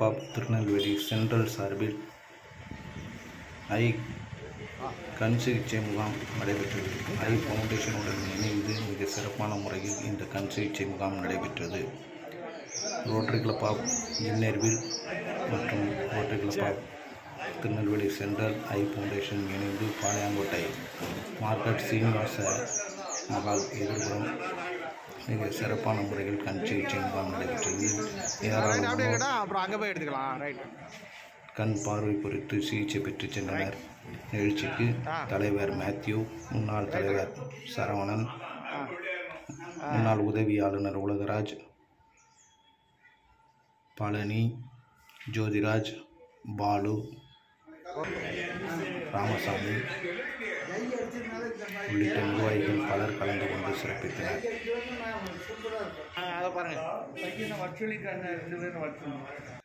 club of Tirunelveli central சார்பில் ஐ கண் சிகிச்சை முகாம் நடைபெற்றது ஐ ஃபவுண்டேஷனுடன் இணைந்து மிக சிறப்பான முறையில் இந்த கண் சிகிச்சை முகாம் நடைபெற்றது ரோட்டரி கிளப் ஆஃப் இன்னர்வில் மற்றும் Rotary club of Tirunelveli central eye foundation இணைந்து பாளையங்கோட்டை மார்க்கெட் சீனிவாச மகால் எதிர்புறம் மிக சிறப்பான முறையில் கண் சிகிச்சை முகாம் நடைபெற்றது ஏராளமானோர் அப்புறம் அங்கே போய் எடுத்துக்கலாம் ரைட் கண் பார்வை குறித்து சிகிச்சை பெற்று சென்றனர் நிகழ்ச்சிக்கு தலைவர் மேத்யூ முன்னாள் தலைவர் சரவணன் முன்னாள் உதவி ஆளுநர் உலகராஜ் பழனி ஜோதிராஜ் பாலு ராமசாமி உள்ளிட்ட நிர்வாகிகள் பலர் கலந்து கொண்டு சிறப்பித்தனர் அதை பாருங்க பையனை வச்சுலிக்காங்க ரெண்டு பேரும் வச்சு